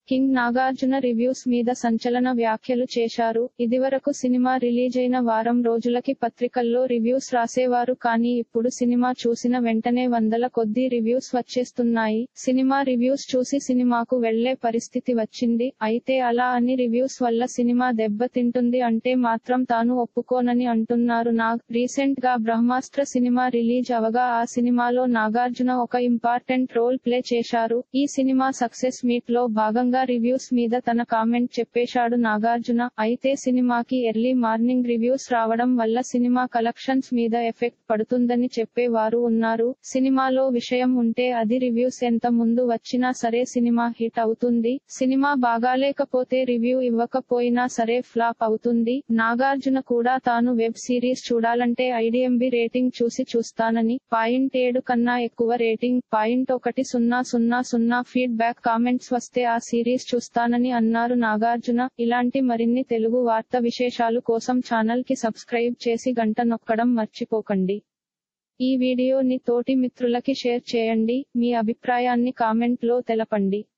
king Nagarjuna reviews మీద సంచలన వ్యాఖ్యలు చేశారు ఇదివరకు సినిమా రిలీజ్ అయిన వారం రోజులకి పత్రికల్లో రివ్యూస్ రాసేవారు కానీ ఇప్పుడు సినిమా చూసిన వెంటనే వందల కొద్దీ రివ్యూస్ వచ్చేస్తున్నాయి సినిమా రివ్యూస్ చూసి సినిమాకు వెళ్లే పరిస్థితి వచ్చింది అయితే అలా అని రివ్యూస్ వల్ల సినిమా దెబ్బతింటుంది అంటే మాత్రం తాను ఒప్పుకోనని అంటున్నారు నాగ్ రీసెంట్ గా బ్రహ్మాస్త్ర సినిమా రిలీజ్ అవగా ఆ సినిమాలో నాగార్జున ఒక ఇంపార్టెంట్ రోల్ ప్లే చేశారు ఈ సినిమా సక్సెస్ మీట్ లో భాగంగా రివ్యూస్ మీద తన కామెంట్ చెప్పేశాడు నాగార్జున అయితే సినిమాకి ఎర్లీ మార్నింగ్ రివ్యూస్ రావడం వల్ల సినిమా కలెక్షన్స్ మీద ఎఫెక్ట్ పడుతుందని చెప్పేవారు ఉన్నారు సినిమాలో విషయం ఉంటే అది రివ్యూస్ ఎంత ముందు వచ్చినా సరే సినిమా హిట్ అవుతుంది సినిమా బాగాలేకపోతే రివ్యూ ఇవ్వకపోయినా సరే ఫ్లాప్ అవుతుంది నాగార్జున కూడా తాను వెబ్ సిరీస్ చూడాలంటే ఐడిఎంబి రేటింగ్ చూసి చూస్తానని పాయింట్ ఏడు కన్నా ఎక్కువ రేటింగ్ పాయింట్ ఒకటి సున్నా సున్నా సున్నా ఫీడ్బ్యాక్ కామెంట్స్ వస్తే ఆ సిరీస్ చూస్తానని అన్నారు నాగార్జున ఇలాంటి మరిన్ని తెలుగు వార్త విశేషాలు కోసం ఛానల్ కి సబ్స్క్రైబ్ చేసి గంట నొక్కడం మర్చిపోకండి ఈ వీడియోని తోటి మిత్రులకి షేర్ చేయండి మీ అభిప్రాయాన్ని కామెంట్ లో తెలపండి